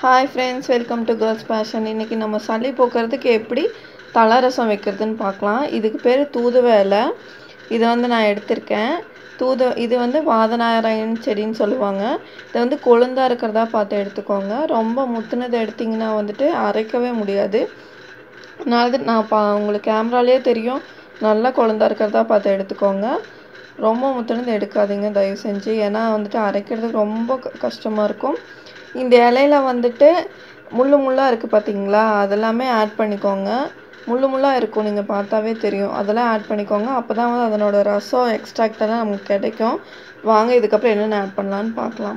hi friends welcome to girls fashion இன்றைக்கி நம்ம சளி போக்குறதுக்கு எப்படி தலை ரசம் வைக்கிறதுன்னு பார்க்கலாம் இதுக்கு பேர் தூதுவ இலை இதை வந்து நான் எடுத்திருக்கேன் தூது இது வந்து வாதநாராயண் செடின்னு சொல்லுவாங்க இதை வந்து கொழுந்தா இருக்கிறதா பார்த்து எடுத்துக்கோங்க ரொம்ப முத்துனதை எடுத்திங்கன்னா வந்துட்டு அரைக்கவே முடியாது அதனால நான் பா உங்களுக்கு கேமராலேயே தெரியும் நல்லா கொழுந்தா இருக்கிறதா பார்த்து எடுத்துக்கோங்க ரொம்ப முத்துனது எடுக்காதீங்க தயவு செஞ்சு ஏன்னா வந்துட்டு அரைக்கிறதுக்கு ரொம்ப க கஷ்டமாக இருக்கும் இந்த இலையில வந்துட்டு முள்ளு முள்ளாக இருக்குது பார்த்தீங்களா அதெல்லாமே ஆட் பண்ணிக்கோங்க முள்ளு முள்ளாக இருக்கும் நீங்கள் பார்த்தாவே தெரியும் அதெல்லாம் ஆட் பண்ணிக்கோங்க அப்போ தான் வந்து அதனோட ரசம் எக்ஸ்ட்ராக்டெல்லாம் நமக்கு கிடைக்கும் வாங்க இதுக்கப்புறம் என்னென்ன ஆட் பண்ணலான்னு பார்க்கலாம்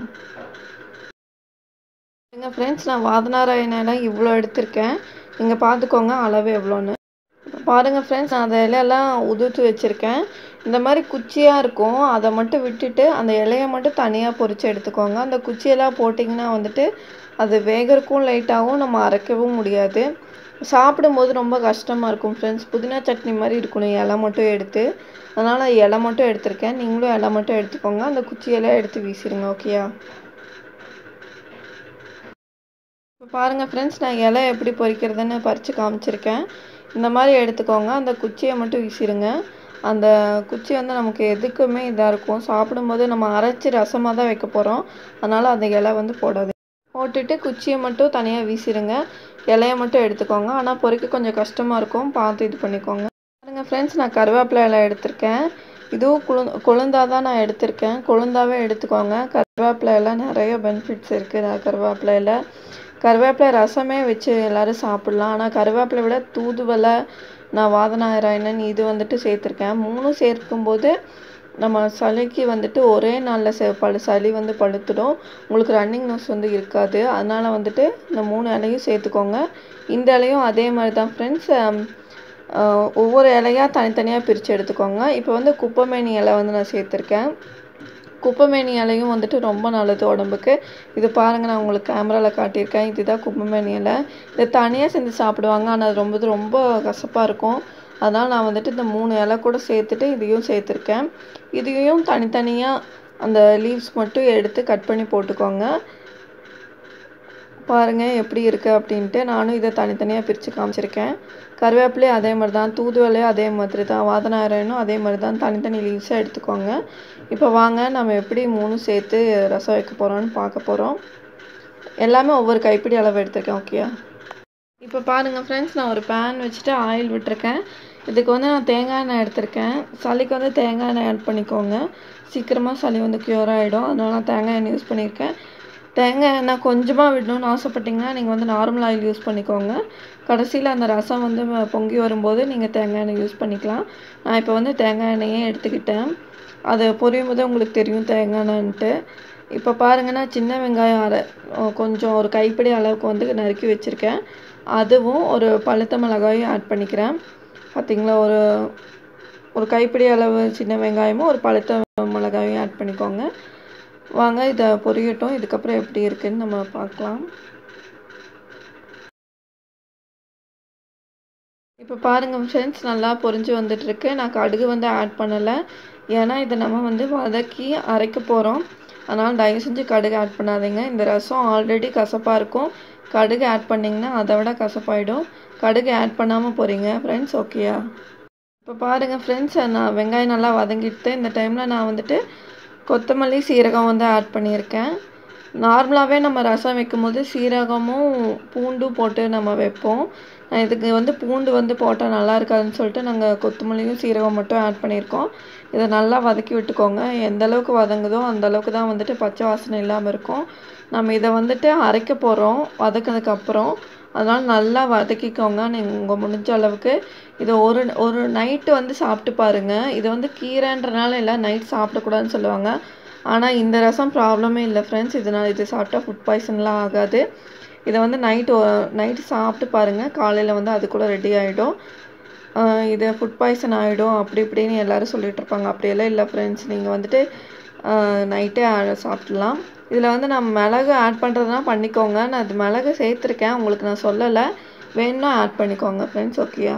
எங்கள் ஃப்ரெண்ட்ஸ் நான் வாதநாராயணெல்லாம் இவ்வளோ எடுத்திருக்கேன் நீங்கள் பார்த்துக்கோங்க அளவு எவ்வளோன்னு பாருங்கள் ஃப்ரெண்ட்ஸ் நான் அந்த இலையெல்லாம் உதுத்து வச்சுருக்கேன் இந்த மாதிரி குச்சியாக இருக்கும் அதை மட்டும் விட்டுட்டு அந்த இலையை மட்டும் தனியாக பொரித்து எடுத்துக்கோங்க அந்த குச்சியெல்லாம் போட்டிங்கன்னா வந்துட்டு அது வேகறக்கும் லைட்டாகவும் நம்ம அரைக்கவும் முடியாது சாப்பிடும்போது ரொம்ப கஷ்டமாக இருக்கும் ஃப்ரெண்ட்ஸ் புதினா சட்னி மாதிரி இருக்கணும் இலை மட்டும் எடுத்து அதனால் இலை மட்டும் எடுத்திருக்கேன் நீங்களும் இலை மட்டும் எடுத்துக்கோங்க அந்த குச்சியெல்லாம் எடுத்து வீசிடுங்க ஓகேயா இப்போ பாருங்கள் ஃப்ரெண்ட்ஸ் நான் இலை எப்படி பொரிக்கிறதுன்னு பறித்து காமிச்சிருக்கேன் இந்த மாதிரி எடுத்துக்கோங்க அந்த குச்சியை மட்டும் வீசிடுங்க அந்த குச்சி வந்து நமக்கு எதுக்குமே இதாக இருக்கும் சாப்பிடும்போது நம்ம அரைச்சி ரசமாக தான் வைக்க போகிறோம் அதனால் அந்த இலை வந்து போடாது போட்டுட்டு குச்சியை மட்டும் தனியாக வீசிடுங்க இலையை மட்டும் எடுத்துக்கோங்க ஆனால் பொறிக்க கொஞ்சம் கஷ்டமாக இருக்கும் பார்த்து இது பண்ணிக்கோங்க பாருங்கள் ஃப்ரெண்ட்ஸ் நான் கருவேப்பிலை இலை எடுத்திருக்கேன் இதுவும் குழு கொழுந்தா தான் நான் எடுத்திருக்கேன் கொழுந்தாவே எடுத்துக்கோங்க கருவேப்பிலை எல்லாம் நிறைய பெனிஃபிட்ஸ் இருக்குது கருவேப்பிலை இலை கருவேப்பிலை ரசமே வச்சு எல்லோரும் சாப்பிட்லாம் ஆனால் கருவேப்பிலை விட தூதுவலை நான் வாதநாராயணன் இது வந்துட்டு சேர்த்துருக்கேன் மூணும் சேர்க்கும்போது நம்ம சளிக்கு வந்துட்டு ஒரே நாளில் சே பழு சளி வந்து பழுத்துடும் உங்களுக்கு ரன்னிங் நோஸ் வந்து இருக்காது அதனால் வந்துட்டு இந்த மூணு இலையும் சேர்த்துக்கோங்க இந்த இலையும் அதே மாதிரி தான் ஃப்ரெண்ட்ஸ் ஒவ்வொரு இலையாக தனித்தனியாக பிரித்து எடுத்துக்கோங்க இப்போ வந்து குப்பைமேனி இலை வந்து நான் சேர்த்துருக்கேன் குப்பைமேனி இலையும் வந்துட்டு ரொம்ப நல்லது உடம்புக்கு இது பாருங்கள் நான் உங்களுக்கு கேமராவில் காட்டியிருக்கேன் இதுதான் குப்பைமேனி இலை இதை தனியாக செஞ்சு சாப்பிடுவாங்க ஆனால் அது ரொம்ப ரொம்ப கசப்பாக இருக்கும் அதனால் நான் வந்துட்டு இந்த மூணு இலை கூட சேர்த்துட்டு இதையும் சேர்த்துருக்கேன் இதையும் தனித்தனியாக அந்த லீவ்ஸ் மட்டும் எடுத்து கட் பண்ணி போட்டுக்கோங்க பாருங்கள் எப்படி இருக்குது அப்படின்ட்டு நானும் இதை தனித்தனியாக பிரித்து காமிச்சிருக்கேன் கருவேப்பிலையும் அதே மாதிரி தான் தூதுவலையும் அதே மாதிரி தான் வாதநாராயணும் அதே மாதிரி தான் தனித்தனி லீவ்ஸாக எடுத்துக்கோங்க இப்போ வாங்க நம்ம எப்படி மூணும் சேர்த்து ரசம் வைக்க போகிறோம்னு பார்க்க போகிறோம் எல்லாமே ஒவ்வொரு கைப்பிடி அளவு எடுத்திருக்கேன் ஓகேயா இப்போ பாருங்கள் ஃப்ரெண்ட்ஸ் நான் ஒரு பேன் வச்சுட்டு ஆயில் விட்டுருக்கேன் இதுக்கு வந்து நான் தேங்காய் எண்ணெய் எடுத்திருக்கேன் சளிக்கு வந்து தேங்காய் எண்ணெய் ஆட் பண்ணிக்கோங்க சீக்கிரமாக சளி வந்து க்யூர் ஆகிடும் அதனால நான் தேங்காய் எண்ணெய் யூஸ் பண்ணியிருக்கேன் தேங்காய் எண்ணெய் கொஞ்சமாக விடணும்னு ஆசைப்பட்டிங்கன்னா நீங்கள் வந்து நார்மல் ஆயில் யூஸ் பண்ணிக்கோங்க கடைசியில் அந்த ரசம் வந்து பொங்கி வரும்போது நீங்கள் தேங்காய் எண்ணெய் யூஸ் பண்ணிக்கலாம் நான் இப்போ வந்து தேங்காய் எண்ணெயே எடுத்துக்கிட்டேன் அது பொரியும் போதே உங்களுக்கு தெரியும் தேங்காய் எண்ணெய்ன்ட்டு இப்போ பாருங்கன்னா சின்ன வெங்காயம் அரை கொஞ்சம் ஒரு கைப்பிடி அளவுக்கு வந்து நறுக்கி வச்சுருக்கேன் அதுவும் ஒரு பழுத்த மிளகாயும் ஆட் பண்ணிக்கிறேன் பார்த்திங்களா ஒரு ஒரு கைப்பிடி அளவு சின்ன வெங்காயமும் ஒரு பழுத்த மிளகாயும் ஆட் பண்ணிக்கோங்க வாங்க இதை பொரியட்டும் இதுக்கப்புறம் எப்படி இருக்குன்னு நம்ம பார்க்கலாம் இப்போ பாருங்கள் ஃப்ரெண்ட்ஸ் நல்லா பொரிஞ்சு வந்துட்டுருக்கு நான் கடுகு வந்து ஆட் பண்ணலை ஏன்னா இதை நம்ம வந்து வதக்கி அரைக்க போகிறோம் அதனால் தயவு செஞ்சு கடுகு ஆட் பண்ணாதீங்க இந்த ரசம் ஆல்ரெடி கசப்பாக இருக்கும் கடுகு ஆட் பண்ணிங்கன்னா அதை விட கசப்பாயிடும் கடுகு ஆட் பண்ணாமல் போகிறீங்க ஃப்ரெண்ட்ஸ் ஓகேயா இப்போ பாருங்கள் ஃப்ரெண்ட்ஸ் நான் வெங்காயம் நல்லா வதங்கிட்டு இந்த டைமில் நான் வந்துட்டு கொத்தமல்லி சீரகம் வந்து ஆட் பண்ணியிருக்கேன் நார்மலாகவே நம்ம ரசம் வைக்கும்போது சீரகமும் பூண்டும் போட்டு நம்ம வைப்போம் இதுக்கு வந்து பூண்டு வந்து போட்டால் நல்லா இருக்காதுன்னு சொல்லிட்டு நாங்கள் கொத்தமல்லியும் சீரகம் மட்டும் ஆட் பண்ணியிருக்கோம் இதை நல்லா வதக்கி விட்டுக்கோங்க எந்த அளவுக்கு வதங்குதோ அந்த அளவுக்கு தான் வந்துட்டு பச்சை வாசனை இல்லாமல் இருக்கும் நம்ம இதை வந்துட்டு அரைக்க போகிறோம் வதக்கினதுக்கப்புறம் அதனால் நல்லா வதக்கிக்கோங்க நீங்கள் உங்கள் முடிஞ்ச அளவுக்கு இதை ஒரு ஒரு நைட்டு வந்து சாப்பிட்டு பாருங்கள் இது வந்து கீரைன்றனால எல்லாம் நைட் சாப்பிடக்கூடாதுன்னு சொல்லுவாங்க ஆனால் இந்த ரசம் ப்ராப்ளமே இல்லை ஃப்ரெண்ட்ஸ் இதனால் இது சாப்பிட்டா ஃபுட் பாய்சன்லாம் ஆகாது இதை வந்து நைட்டு நைட்டு சாப்பிட்டு பாருங்கள் காலையில் வந்து அது கூட ரெடி ஆகிடும் இது ஃபுட் பாய்சன் ஆகிடும் அப்படி இப்படின்னு எல்லோரும் சொல்லிகிட்டு இருப்பாங்க அப்படியெல்லாம் இல்லை ஃப்ரெண்ட்ஸ் நீங்கள் வந்துட்டு நைட்டே சாப்பிட்லாம் இதில் வந்து நான் மிளகு ஆட் பண்ணுறதுனா பண்ணிக்கோங்க நான் அது மிளகு சேர்த்துருக்கேன் உங்களுக்கு நான் சொல்லலை வேணும்னா ஆட் பண்ணிக்கோங்க ஃப்ரெண்ட்ஸ் ஓகேயா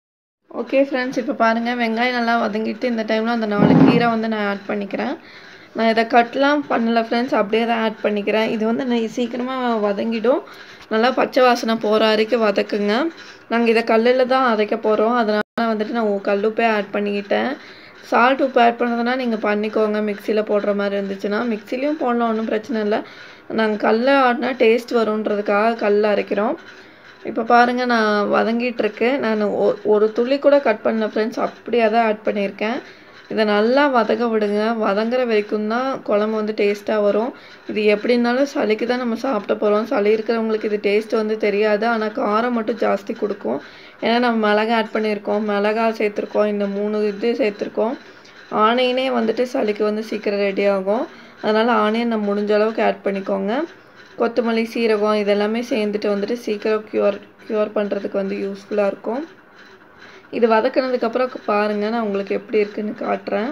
ஓகே ஃப்ரெண்ட்ஸ் இப்போ பாருங்கள் வெங்காயம் நல்லா வதங்கிட்டு இந்த டைமில் அந்த நாலு கீரை வந்து நான் ஆட் பண்ணிக்கிறேன் நான் இதை கட்லாம் பண்ணல ஃப்ரெண்ட்ஸ் அப்படியே தான் ஆட் பண்ணிக்கிறேன் இது வந்து நெய் சீக்கிரமாக வதங்கிடும் நல்லா பச்சை வாசனை போகிற வரைக்கும் வதக்குங்க நாங்கள் இதை கல்லில் தான் அரைக்க போகிறோம் அதனால் வந்துட்டு நான் கல் உப்பே ஆட் பண்ணிக்கிட்டேன் சால்ட் உப்பு ஆட் பண்ணுறதுனா நீங்கள் பண்ணிக்கோங்க மிக்சியில் போடுற மாதிரி இருந்துச்சுன்னா மிக்சிலையும் போடலாம் ஒன்றும் பிரச்சனை இல்லை நாங்கள் கல்ல ஆடினா டேஸ்ட் வருன்றதுக்காக கல் அரைக்கிறோம் இப்போ பாருங்கள் நான் வதங்கிட்டுருக்கு நான் ஒ- ஒரு துளி கூட கட் பண்ணல ஃப்ரெண்ட்ஸ் அப்படியே தான் ஆட் பண்ணியிருக்கேன் இதை நல்லா வதங்க விடுங்க வதங்குற வரைக்கும் தான் குழம்பு வந்து டேஸ்ட்டாக வரும் இது எப்படின்னாலும் சளிக்கு தான் நம்ம சாப்பிட போகிறோம் சளி இருக்கிறவங்களுக்கு இது டேஸ்ட் வந்து தெரியாது ஆனால் காரம் மட்டும் ஜாஸ்தி கொடுக்கும் ஏன்னா நம்ம மிளகா ஆட் பண்ணியிருக்கோம் மிளகா சேர்த்துருக்கோம் இந்த மூணு இது சேர்த்துருக்கோம் ஆனியனே வந்துட்டு சளிக்கு வந்து சீக்கிரம் ரெடி ஆகும் அதனால் ஆனியன் நம்ம முடிஞ்ச அளவுக்கு ஆட் பண்ணிக்கோங்க கொத்தமல்லி சீரகம் இதெல்லாமே சேர்ந்துட்டு வந்துட்டு சீக்கிரம் க்யூர் க்யூர் பண்ணுறதுக்கு வந்து யூஸ்ஃபுல்லாக இருக்கும் இது வதக்குனதுக்கப்புறம் பாருங்கள் நான் உங்களுக்கு எப்படி இருக்குன்னு காட்டுறேன்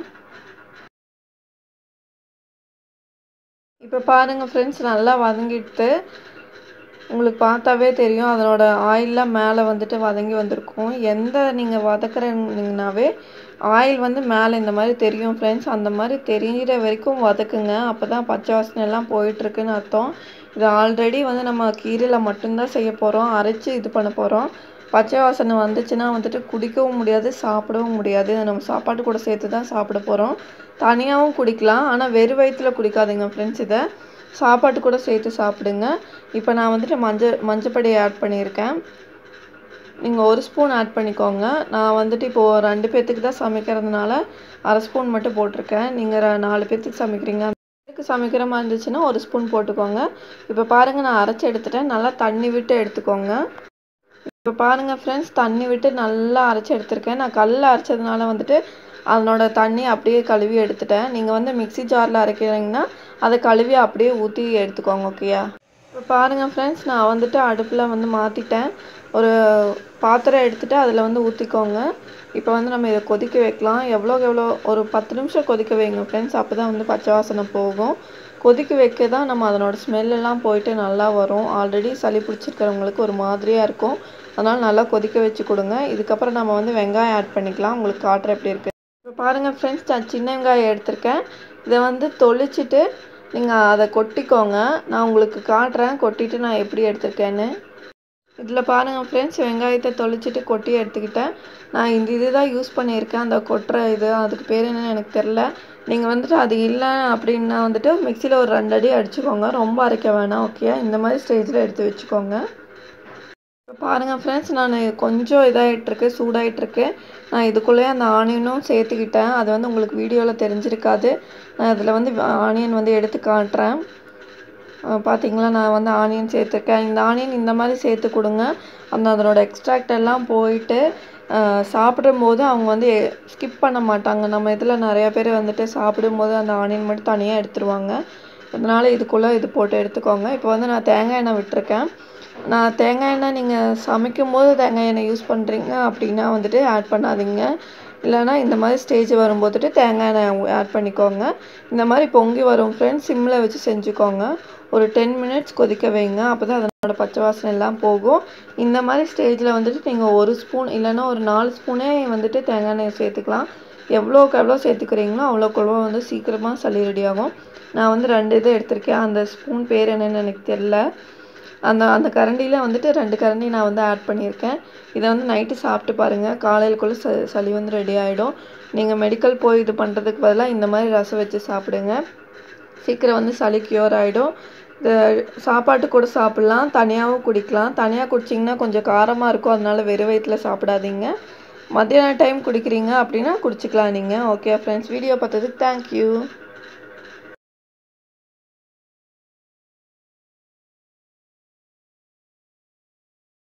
இப்போ பாருங்கள் ஃப்ரெண்ட்ஸ் நல்லா வதங்கிட்டு உங்களுக்கு பார்த்தாவே தெரியும் அதனோட ஆயிலெலாம் மேலே வந்துட்டு வதங்கி வந்திருக்கும் எந்த நீங்கள் வதக்குறீங்கனாவே ஆயில் வந்து மேலே இந்த மாதிரி தெரியும் ஃப்ரெண்ட்ஸ் அந்த மாதிரி தெரிகிற வரைக்கும் வதக்குங்க அப்போ தான் பச்சை வாசனை எல்லாம் போயிட்டுருக்குன்னு அர்த்தம் இது ஆல்ரெடி வந்து நம்ம கீரையில் மட்டும்தான் செய்ய போகிறோம் அரைச்சி இது பண்ண போகிறோம் பச்சை வாசனை வந்துச்சுன்னா வந்துட்டு குடிக்கவும் முடியாது சாப்பிடவும் முடியாது இதை நம்ம சாப்பாட்டு கூட சேர்த்து தான் சாப்பிட போகிறோம் தனியாகவும் குடிக்கலாம் ஆனால் வெறும் வயிற்றுல குடிக்காதீங்க ஃப்ரெண்ட்ஸ் இதை சாப்பாட்டு கூட சேர்த்து சாப்பிடுங்க இப்போ நான் வந்துட்டு மஞ்சள் மஞ்சப்பொடி ஆட் பண்ணியிருக்கேன் நீங்கள் ஒரு ஸ்பூன் ஆட் பண்ணிக்கோங்க நான் வந்துட்டு இப்போது ரெண்டு பேர்த்துக்கு தான் சமைக்கிறதுனால அரை ஸ்பூன் மட்டும் போட்டிருக்கேன் நீங்கள் நாலு பேர்த்துக்கு சமைக்கிறீங்க பேருக்கு சமைக்கிற மாதிரி இருந்துச்சுன்னா ஒரு ஸ்பூன் போட்டுக்கோங்க இப்போ பாருங்கள் நான் அரைச்சி எடுத்துட்டேன் நல்லா தண்ணி விட்டு எடுத்துக்கோங்க இப்போ பாருங்கள் ஃப்ரெண்ட்ஸ் தண்ணி விட்டு நல்லா அரைச்சி எடுத்திருக்கேன் நான் கல்லில் அரைச்சதுனால வந்துட்டு அதனோட தண்ணி அப்படியே கழுவி எடுத்துட்டேன் நீங்கள் வந்து மிக்ஸி ஜாரில் அரைக்கிறீங்கன்னா அதை கழுவி அப்படியே ஊற்றி எடுத்துக்கோங்க ஓகேயா இப்போ பாருங்கள் ஃப்ரெண்ட்ஸ் நான் வந்துட்டு அடுப்பில் வந்து மாற்றிட்டேன் ஒரு பாத்திரம் எடுத்துகிட்டு அதில் வந்து ஊற்றிக்கோங்க இப்போ வந்து நம்ம இதை கொதிக்க வைக்கலாம் எவ்வளோக்கு எவ்வளோ ஒரு பத்து நிமிஷம் கொதிக்க வைங்க ஃப்ரெண்ட்ஸ் அப்போ தான் வந்து பச்சை வாசனை போகும் கொதிக்க வைக்க தான் நம்ம அதனோட ஸ்மெல்லாம் போயிட்டு நல்லா வரும் ஆல்ரெடி சளி பிடிச்சிருக்கிறவங்களுக்கு ஒரு மாதிரியாக இருக்கும் அதனால் நல்லா கொதிக்க வச்சு கொடுங்க இதுக்கப்புறம் நம்ம வந்து வெங்காயம் ஆட் பண்ணிக்கலாம் உங்களுக்கு காட்டுற எப்படி இருக்குது இப்போ பாருங்கள் ஃப்ரெண்ட்ஸ் நான் சின்ன வெங்காயம் எடுத்திருக்கேன் இதை வந்து தொளிச்சிட்டு நீங்கள் அதை கொட்டிக்கோங்க நான் உங்களுக்கு காட்டுறேன் கொட்டிட்டு நான் எப்படி எடுத்திருக்கேன்னு இதில் பாருங்கள் ஃப்ரெண்ட்ஸ் வெங்காயத்தை தொளிச்சிட்டு கொட்டி எடுத்துக்கிட்டேன் நான் இந்த இது தான் யூஸ் பண்ணியிருக்கேன் அந்த கொட்டுற இது அதுக்கு பேர் என்னன்னு எனக்கு தெரில நீங்கள் வந்துட்டு அது இல்லை அப்படின்னா வந்துட்டு மிக்சியில் ஒரு ரெண்டு அடி அடிச்சுக்கோங்க ரொம்ப அரைக்க வேணாம் ஓகே இந்த மாதிரி ஸ்டேஜில் எடுத்து வச்சுக்கோங்க இப்போ பாருங்கள் ஃப்ரெண்ட்ஸ் நான் கொஞ்சம் இதாகிட்டுருக்கு சூடாகிட்டுருக்கு நான் இதுக்குள்ளேயே அந்த ஆனியனும் சேர்த்துக்கிட்டேன் அது வந்து உங்களுக்கு வீடியோவில் தெரிஞ்சிருக்காது நான் அதில் வந்து ஆனியன் வந்து எடுத்து காட்டுறேன் அஹ் பார்த்தீங்களா நான் வந்து ஆனியன் சேர்த்துருக்கேன் இந்த ஆனியன் இந்த மாதிரி சேர்த்து கொடுங்க அந்த அதனோட எக்ஸ்ட்ராக்ட் எல்லாம் போயிட்டு அஹ் சாப்பிடும்போது அவங்க வந்து ஸ்கிப் பண்ண மாட்டாங்க நம்ம இதில் நிறைய பேர் வந்துட்டு சாப்பிடும்போது அந்த ஆனியன் மட்டும் தனியாக எடுத்துருவாங்க அதனால் இதுக்குள்ளே இது போட்டு எடுத்துக்கோங்க இப்போ வந்து நான் தேங்காய் எண்ணெய் விட்டுருக்கேன் நான் தேங்காய் எண்ணெய் நீங்கள் சமைக்கும் போது தேங்காய் எண்ணெய் யூஸ் பண்ணுறீங்க அப்படின்னா வந்துட்டு ஆட் பண்ணாதீங்க இல்லைன்னா இந்த மாதிரி ஸ்டேஜ் வரும்போதுட்டு தேங்காய் எண்ணெய் ஆட் பண்ணிக்கோங்க இந்த மாதிரி பொங்கி வரும் ஃப்ரெண்ட்ஸ் சிம்மில் வச்சு செஞ்சுக்கோங்க ஒரு டென் மினிட்ஸ் கொதிக்க வைங்க அப்போ தான் அதனோட பச்சை வாசனை எல்லாம் போகும் இந்த மாதிரி ஸ்டேஜில் வந்துட்டு நீங்கள் ஒரு ஸ்பூன் இல்லைன்னா ஒரு நாலு ஸ்பூனே வந்துட்டு தேங்காய் எண்ணெய் சேர்த்துக்கலாம் எவ்வளோக்கு எவ்வளோ சேர்த்துக்கிறீங்களோ அவ்வளோக்கு எவ்வளோ வந்து சீக்கிரமாக சளி ரெடி ஆகும் நான் வந்து ரெண்டு இது எடுத்திருக்கேன் அந்த ஸ்பூன் பேர் என்னன்னு எனக்கு தெரில அந்த அந்த கரண்டியில் வந்துட்டு ரெண்டு கரண்டி நான் வந்து ஆட் பண்ணியிருக்கேன் இதை வந்து நைட்டு சாப்பிட்டு பாருங்கள் காலையிலக்குள்ளே ச சளி வந்து ரெடி ஆகிடும் நீங்கள் மெடிக்கல் போய் இது பண்ணுறதுக்கு பதிலாக இந்த மாதிரி ரசம் வச்சு சாப்பிடுங்க சீக்கிரம் வந்து சளி க்யூர் ஆகிடும் இது சாப்பாட்டு கூட சாப்பிட்லாம் தனியாகவும் குடிக்கலாம் தனியாக குடிச்சிங்கன்னா கொஞ்சம் காரமாக இருக்கும் அதனால வெறும் வயிற்றில் சாப்பிடாதீங்க மத்தியான டைம் குடிக்கிறீங்க அப்படின்னா குடிச்சிக்கலாம் நீங்கள் ஓகே ஃப்ரெண்ட்ஸ் வீடியோ பார்த்ததுக்கு தேங்க்யூ